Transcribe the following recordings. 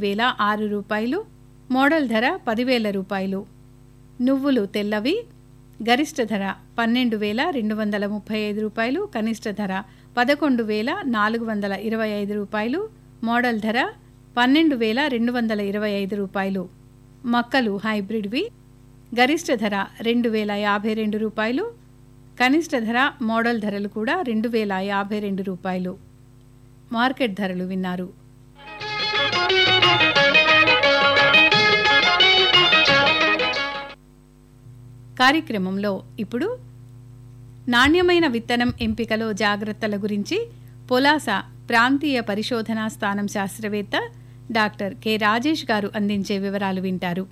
వేల ఆరు రూపాయలు మోడల్ ధర పదివేల రూపాయలు నువ్వులు తెల్లవి గరిష్ట ధర పన్నెండు వేల రెండు వందల ముప్పై ఐదు రూపాయలు కనిష్ట ధర పదకొండు వేల నాలుగు వందల ఇరవై ఐదు రూపాయలు మోడల్ ధర పన్నెండు వేల రెండు వందల ఇరవై ఐదు రూపాయలు మక్కలు హైబ్రిడ్వి గరిష్ట ధర రెండు వేల యాభై రెండు రూపాయలు కనిష్ట ధర మోడల్ ధరలు కూడా రెండు వేల యాభై రెండు రూపాయలు మార్కెట్ ధరలు విన్నారు కార్యక్రమంలో ఇప్పుడు నాణ్యమైన విత్తనం ఎంపికలో జాగ్రత్తల గురించి పొలాస ప్రాంతీయ పరిశోధనా స్థానం శాస్త్రవేత్త డాక్టర్ కె రాజేష్ గారు అందించే వివరాలు వింటారు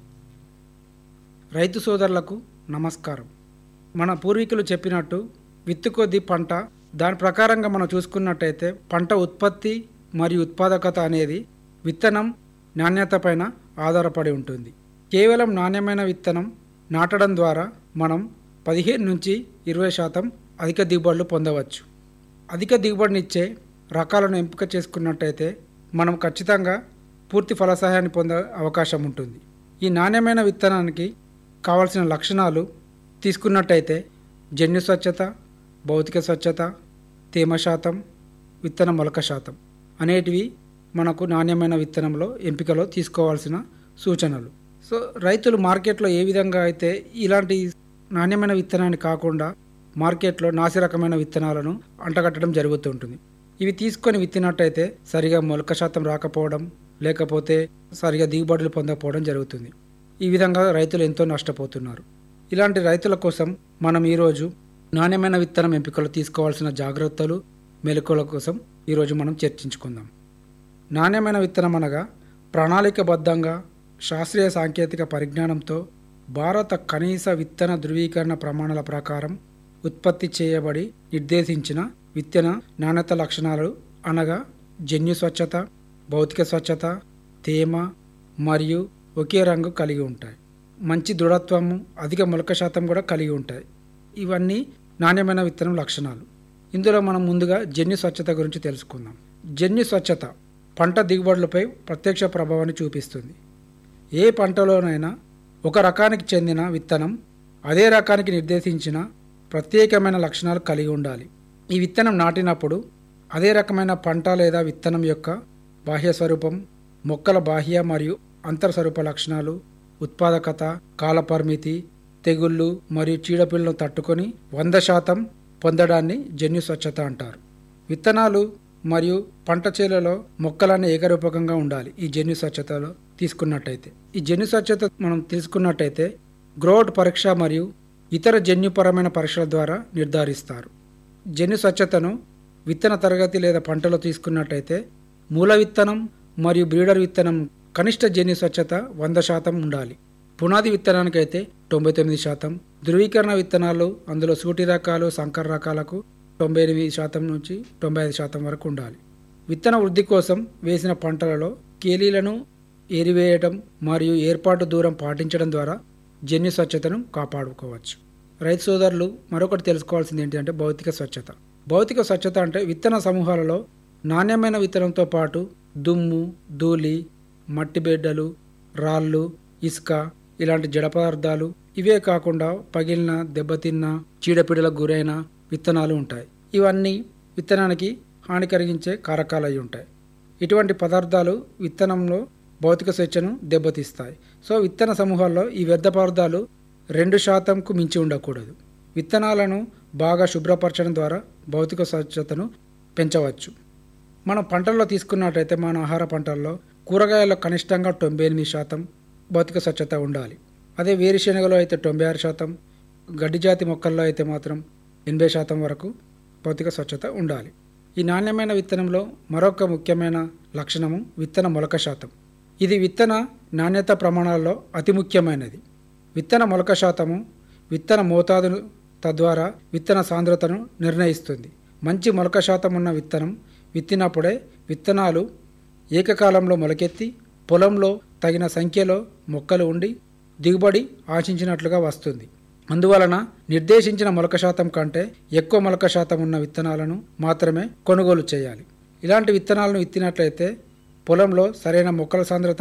రైతు సోదరులకు నమస్కారం మన పూర్వీకులు చెప్పినట్టు విత్తు కొద్ది పంట దాని ప్రకారంగా మనం చూసుకున్నట్టయితే పంట ఉత్పత్తి మరియు ఉత్పాదకత అనేది విత్తనం నాణ్యత పైన ఆధారపడి ఉంటుంది కేవలం నాణ్యమైన విత్తనం నాటడం ద్వారా మనం పదిహేను నుంచి ఇరవై శాతం అధిక దిగుబడులు పొందవచ్చు అధిక దిగుబడినిచ్చే రకాలను ఎంపిక చేసుకున్నట్టయితే మనం ఖచ్చితంగా పూర్తి ఫలసహాయాన్ని పొందే అవకాశం ఉంటుంది ఈ నాణ్యమైన విత్తనానికి కావాల్సిన లక్షణాలు తీసుకున్నట్టయితే జన్యు స్వచ్ఛత భౌతిక స్వచ్ఛత తేమ శాతం విత్తన మొలక శాతం అనేటివి మనకు నాణ్యమైన విత్తనంలో ఎంపికలో తీసుకోవాల్సిన సూచనలు సో రైతులు మార్కెట్లో ఏ విధంగా అయితే ఇలాంటి నాణ్యమైన విత్తనాన్ని కాకుండా మార్కెట్లో నాసి రకమైన విత్తనాలను అంటగట్టడం జరుగుతుంటుంది ఇవి తీసుకొని విత్తినట్టయితే సరిగా మొలక శాతం రాకపోవడం లేకపోతే సరిగా దిగుబడులు పొందకపోవడం జరుగుతుంది ఈ విధంగా రైతులు ఎంతో నష్టపోతున్నారు ఇలాంటి రైతుల కోసం మనం ఈరోజు నాణ్యమైన విత్తనం ఎంపికలు తీసుకోవాల్సిన జాగ్రత్తలు మెలకువల కోసం ఈరోజు మనం చర్చించుకుందాం నాణ్యమైన విత్తనం అనగా ప్రణాళికబద్ధంగా శాస్త్రీయ సాంకేతిక పరిజ్ఞానంతో భారత కనీస విత్తన ధృవీకరణ ప్రమాణాల ప్రకారం ఉత్పత్తి చేయబడి నిర్దేశించిన విత్తన నాణ్యత లక్షణాలు అనగా జన్యు స్వచ్ఛత భౌతిక స్వచ్ఛత తేమ మరియు ఒకే రంగు కలిగి ఉంటాయి మంచి దృఢత్వము అధిక మొలక శాతం కూడా కలిగి ఉంటాయి ఇవన్నీ నాణ్యమైన విత్తనం లక్షణాలు ఇందులో మనం ముందుగా జన్యు స్వచ్ఛత గురించి తెలుసుకుందాం జన్యు స్వచ్ఛత పంట దిగుబడులపై ప్రత్యక్ష ప్రభావాన్ని చూపిస్తుంది ఏ పంటలోనైనా ఒక రకానికి చెందిన విత్తనం అదే రకానికి నిర్దేశించిన ప్రత్యేకమైన లక్షణాలు కలిగి ఉండాలి ఈ విత్తనం నాటినప్పుడు అదే రకమైన పంట లేదా విత్తనం యొక్క బాహ్య స్వరూపం మొక్కల బాహ్య మరియు అంతర్ స్వరూప లక్షణాలు ఉత్పాదకత కాలపరిమితి తెగుళ్ళు మరియు చీడపిల్లను తట్టుకొని వంద శాతం పొందడాన్ని జన్యు స్వచ్ఛత అంటారు విత్తనాలు మరియు పంట చేలలో మొక్కలన్నీ ఏకరూపకంగా ఉండాలి ఈ జన్యు స్వచ్ఛతలో తీసుకున్నట్టయితే ఈ జన్యు స్వచ్ఛత మనం తీసుకున్నట్టయితే గ్రోట్ పరీక్ష మరియు ఇతర జన్యుపరమైన పరీక్షల ద్వారా నిర్ధారిస్తారు జన్యు స్వచ్ఛతను విత్తన తరగతి లేదా పంటలో తీసుకున్నట్టయితే మూల విత్తనం మరియు బ్రీడర్ విత్తనం కనిష్ట జన్యు స్వచ్ఛత వంద శాతం ఉండాలి పునాది విత్తనానికైతే తొంభై తొమ్మిది శాతం ధృవీకరణ విత్తనాలు అందులో సూటి రకాలు సంకర రకాలకు తొంభై ఎనిమిది శాతం నుంచి తొంభై ఐదు శాతం వరకు ఉండాలి విత్తన వృద్ధి కోసం వేసిన పంటలలో కేలీలను ఏరివేయడం మరియు ఏర్పాటు దూరం పాటించడం ద్వారా జన్యు స్వచ్ఛతను కాపాడుకోవచ్చు రైతు సోదరులు మరొకటి తెలుసుకోవాల్సింది ఏంటంటే భౌతిక స్వచ్ఛత భౌతిక స్వచ్ఛత అంటే విత్తన సమూహాలలో నాణ్యమైన విత్తనంతో పాటు దుమ్ము ధూళి మట్టి బిడ్డలు రాళ్ళు ఇసుక ఇలాంటి జడ పదార్థాలు ఇవే కాకుండా పగిలిన దెబ్బతిన్న చీడపీడలకు గురైన విత్తనాలు ఉంటాయి ఇవన్నీ విత్తనానికి హాని కలిగించే కారకాలు అయి ఉంటాయి ఇటువంటి పదార్థాలు విత్తనంలో భౌతిక స్వేచ్ఛను దెబ్బతీస్తాయి సో విత్తన సమూహాల్లో ఈ వ్యర్థ పదార్థాలు రెండు శాతంకు మించి ఉండకూడదు విత్తనాలను బాగా శుభ్రపరచడం ద్వారా భౌతిక స్వచ్ఛతను పెంచవచ్చు మనం పంటల్లో తీసుకున్నట్టయితే మన ఆహార పంటల్లో కూరగాయల్లో కనిష్టంగా తొంభై ఎనిమిది శాతం భౌతిక స్వచ్ఛత ఉండాలి అదే వేరుశెనగలో అయితే తొంభై ఆరు శాతం గడ్డి జాతి మొక్కల్లో అయితే మాత్రం ఎనభై శాతం వరకు భౌతిక స్వచ్ఛత ఉండాలి ఈ నాణ్యమైన విత్తనంలో మరొక ముఖ్యమైన లక్షణము విత్తన మొలక శాతం ఇది విత్తన నాణ్యత ప్రమాణాల్లో అతి ముఖ్యమైనది విత్తన మొలక శాతము విత్తన మోతాదును తద్వారా విత్తన సాంద్రతను నిర్ణయిస్తుంది మంచి మొలక శాతం ఉన్న విత్తనం విత్తినప్పుడే విత్తనాలు ఏకకాలంలో మొలకెత్తి పొలంలో తగిన సంఖ్యలో మొక్కలు ఉండి దిగుబడి ఆశించినట్లుగా వస్తుంది అందువలన నిర్దేశించిన మొలక శాతం కంటే ఎక్కువ మొలక శాతం ఉన్న విత్తనాలను మాత్రమే కొనుగోలు చేయాలి ఇలాంటి విత్తనాలను విత్తినట్లయితే పొలంలో సరైన మొక్కల సాంద్రత